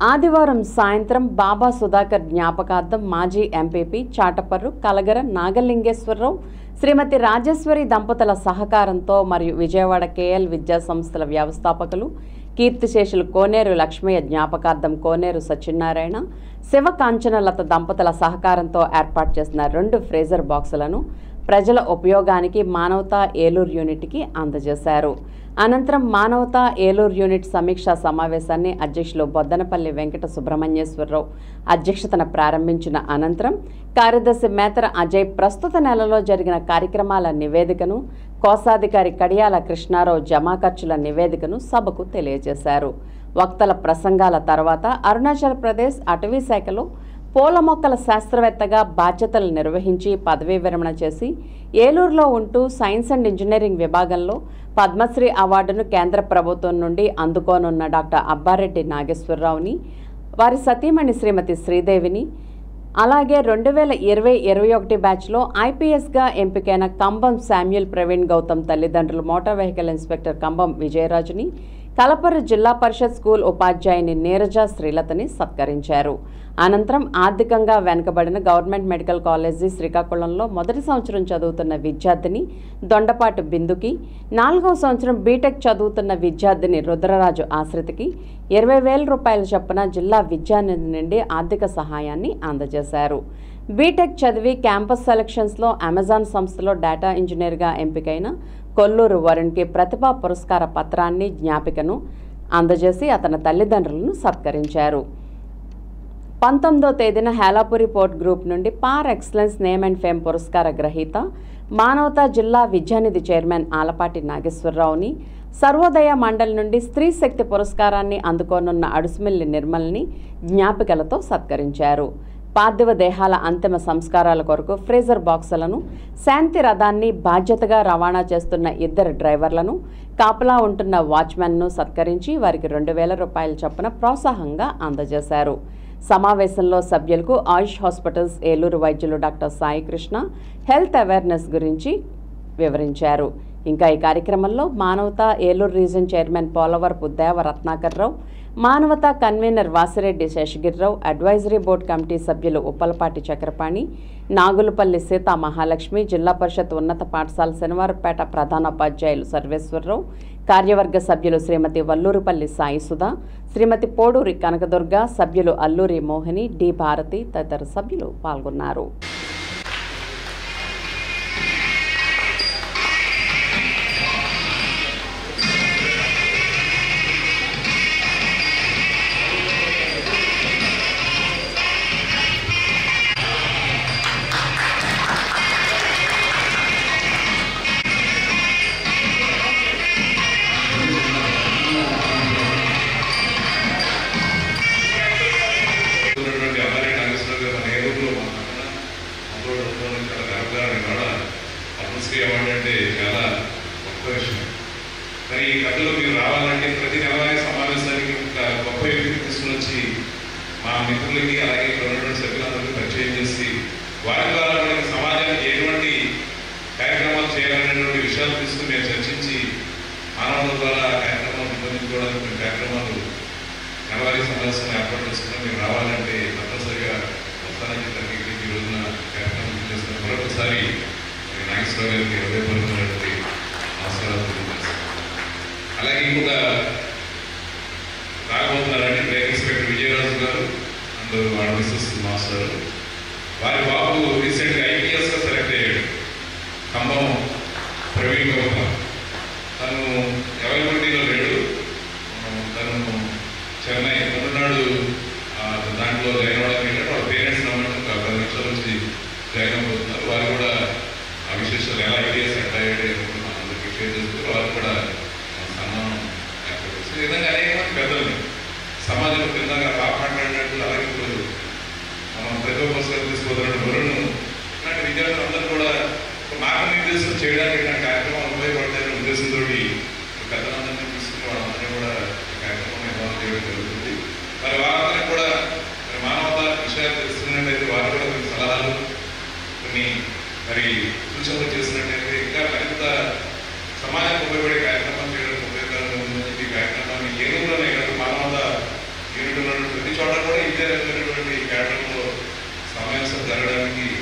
ఆదివారం సాయంత్రం బాబా సుధాకర్ జ్ఞాపకార్థం మాజీ ఎంపీపీ చాటపర్రు కలగర నాగలింగేశ్వరరావు శ్రీమతి రాజేశ్వరి దంపతుల సహకారంతో మరియు విజయవాడ కేఎల్ విద్యా సంస్థల వ్యవస్థాపకులు కీర్తిశేషులు కోనేరు లక్ష్మయ్య జ్ఞాపకార్థం కోనేరు సత్యనారాయణ శివ కాంచనలత దంపతుల సహకారంతో ఏర్పాటు చేసిన రెండు ఫ్రేజర్ బాక్సులను ప్రజల ఉపయోగానికి మానవతా ఏలూరు యూనిట్కి అందజేశారు అనంతరం మానవతా ఏలూరు యూనిట్ సమీక్షా సమావేశాన్ని అధ్యక్షులు బొద్దనపల్లి వెంకట సుబ్రహ్మణ్యేశ్వరరావు అధ్యక్షతన ప్రారంభించిన అనంతరం కార్యదర్శి మేతర అజయ్ ప్రస్తుత నెలలో జరిగిన కార్యక్రమాల నివేదికను కోశాధికారి కడియాల కృష్ణారావు జమా ఖర్చుల నివేదికను సభకు తెలియజేశారు వక్తల ప్రసంగాల తర్వాత అరుణాచల్ ప్రదేశ్ అటవీ శాఖలో పూల మొక్కల శాస్త్రవేత్తగా బాధ్యతలు నిర్వహించి పదవీ విరమణ చేసి ఏలూరులో ఉంటూ సైన్స్ అండ్ ఇంజనీరింగ్ విభాగంలో పద్మశ్రీ అవార్డును కేంద్ర ప్రభుత్వం నుండి అందుకోనున్న డాక్టర్ అబ్బారెడ్డి నాగేశ్వరరావుని వారి సతీమణి శ్రీమతి శ్రీదేవిని అలాగే రెండు వేల ఇరవై ఇరవై ఒకటి బ్యాచ్లో ఐపీఎస్గా ఎంపికైన కంబం శామ్యుల్ ప్రవీణ్ గౌతమ్ తల్లిదండ్రులు మోటార్ వెహికల్ ఇన్స్పెక్టర్ కంబం విజయరాజుని కలపరు జిల్లా పరిషత్ స్కూల్ ఉపాధ్యాయుని నీరజ శ్రీలతని సత్కరించారు అనంతరం ఆర్థికంగా వెనుకబడిన గవర్నమెంట్ మెడికల్ కాలేజీ శ్రీకాకుళంలో మొదటి సంవత్సరం చదువుతున్న విద్యార్థిని దొండపాటు బిందుకి నాలుగవ సంవత్సరం బీటెక్ చదువుతున్న విద్యార్థిని రుద్రరాజు ఆశ్రితకి ఇరవై వేల రూపాయల చొప్పున జిల్లా విద్యానిధి నుండి ఆర్థిక సహాయాన్ని అందజేశారు బీటెక్ చదివి క్యాంపస్ సెలక్షన్స్లో అమెజాన్ సంస్థలో డేటా ఇంజనీర్గా ఎంపికైన కొల్లూరు వరుణ్కి ప్రతిభా పురస్కార పత్రాన్ని జ్ఞాపికను అందజేసి అతని తల్లిదండ్రులను సత్కరించారు పంతొమ్మిదో తేదీన హేలాపురి పోర్ట్ గ్రూప్ నుండి పార్ ఎక్సలెన్స్ నేమ్ అండ్ ఫేమ్ పురస్కార గ్రహీత మానవతా జిల్లా విద్యానిధి చైర్మన్ ఆలపాటి నాగేశ్వరరావుని సర్వోదయ మండలి నుండి స్త్రీ శక్తి పురస్కారాన్ని అందుకోనున్న అడుసుమిల్లి నిర్మల్ని జ్ఞాపికలతో సత్కరించారు పార్థివ దేహాల అంతిమ సంస్కారాల కొరకు ఫ్రీజర్ బాక్సులను శాంతి రథాన్ని బాధ్యతగా రవాణా చేస్తున్న ఇద్దరు డ్రైవర్లను కాపలా ఉంటున్న వాచ్మెన్ను సత్కరించి వారికి రెండు వేల రూపాయల చొప్పున ప్రోత్సాహంగా అందజేశారు సమావేశంలో సభ్యులకు ఆయుష్ హాస్పిటల్స్ ఏలూరు వైద్యులు doctor Sai Krishna health awareness గురించి వివరించారు ఇంకా ఈ కార్యక్రమంలో మానవతా ఏలూరు రీజన్ చైర్మన్ పోలవరపు దేవ Ratnakar Rao Manavata convener Vasireddy Seshagirirao advisory board committee సభ్యులు ఉప్పలపాటి చక్రపాణి నాగులపల్లి సీతా మహాలక్ష్మి జిల్లా పరిషత్ ఉన్నత పాఠశాల శనివారపేట ప్రధానోపాధ్యాయులు సర్వేశ్వరరావు కార్యవర్గ సభ్యులు శ్రీమతి వల్లూరుపల్లి సాయి సుధా శ్రీమతి పోడూరి కనకదుర్గ సభ్యులు అల్లూరి మోహిని డి భారతి తదితర సభ్యులు పాల్గొన్నారు ఉన్నటువంటి అమ్మాయి నాగేశ్వర గారు మన ఏలూరులో మన అందులో ఉండడం చాలా గర్వకారణం ఇవాళ పద్మశ్రీ అవార్డు అంటే చాలా గొప్ప విషయం మరి ఈ కథలో మీరు రావాలంటే ప్రతి నెల సమావేశానికి ఒక గొప్ప వ్యక్తిని తీసుకుని వచ్చి మా మిత్రులకి అలాగే ఇక్కడ ఉన్నటువంటి సభ్యులందరికీ పరిచయం చేసి వారి ద్వారా మనకి సమాజానికి ఎటువంటి కార్యక్రమాలు చేయాలనేటువంటి విషయాలు తీసుకుని మేము చర్చించి మానవుల ద్వారా కార్యక్రమాలు రూపొందించుకోవడానికి మేము కార్యక్రమాలు నెలవారీ సమావేశం ఏర్పాటు చేసుకుని మీరు రావాలంటే తప్పనిసరిగా వస్తానని చెప్పి ఇక్కడికి ఈ రోజున కార్యక్రమం చేస్తున్న మరొకసారి మరి నాగేశ్వర గారికి హృదయపూర్వకమైనటువంటి నమస్కారాలు తెలియజేస్తాను అలాగే ఇంకొక రాకపోతున్నారంటే బ్రేక్ ఇన్స్పెక్టర్ విజయరాజు గారు అండ్ వాళ్ళ మిస్సెస్ మాస్టర్ వారి బాబు రీసెంట్గా ఐపీఎస్గా సెలెక్ట్ అయ్యాడు ఖమ్మం ప్రవీణ్ గౌతమ్ తను అవైలబిలిటీలో లేడు ఆ, తను చెన్నై తమిళనాడు ఆ, దాంట్లో జాయిన్ అవ్వడానికి వెళ్ళాడు వాళ్ళ పేరెంట్స్ నమ్మంటే ఒక పది నిమిషాల నుంచి జాయిన్ అయిపోతున్నారు వారు కూడా ఆ విశేషాలు ఎలా ఐడియాస్ ఎట్లా అయ్యాడు అనుకున్నాం అందరికీ షేర్ చేస్తూ వారు కూడా ఆ, సన్మానం ఏర్పాటు చేస్తారు ఈ విధంగా అనేక మంది పెద్దలు సమాజంలో కిందగా కాపాడినట్టు అలాగే ఇప్పుడు మనం ప్రతి ఒక్కరు తీసుకోవద్దు వరుణ్ ఇలాంటి విద్యార్థులు అందరూ కూడా ఒక మార్గనిర్దేశం చేయడానికి ఇలాంటి కార్యక్రమాలు ఉపయోగపడతాయనే ఉద్దేశంతో పెద్దలందరినీ తీసుకుని వాళ్ళందరినీ కూడా ఈ కార్యక్రమం నిర్వహణ చేయడం జరుగుతుంది మరి వారందరినీ కూడా మరి మానవత విషయాలు తెలుసుకున్నట్టయితే వారు కూడా కొన్ని సలహాలు కొన్ని మరి సూచనలు చేసినట్టయితే ఇంకా మరింత సమాజానికి ఉపయోగపడే కార్యక్రమాలు చేయడానికి ఉపయోగకరంగా ఉందని చెప్పి ఈ కార్యక్రమాన్ని ఏ రూపంలో మానవత యూనిట్ ఉన్నటువంటి ప్రతి విద్యారంగమైనటువంటి కేటర్లో సమావేశం జరగడానికి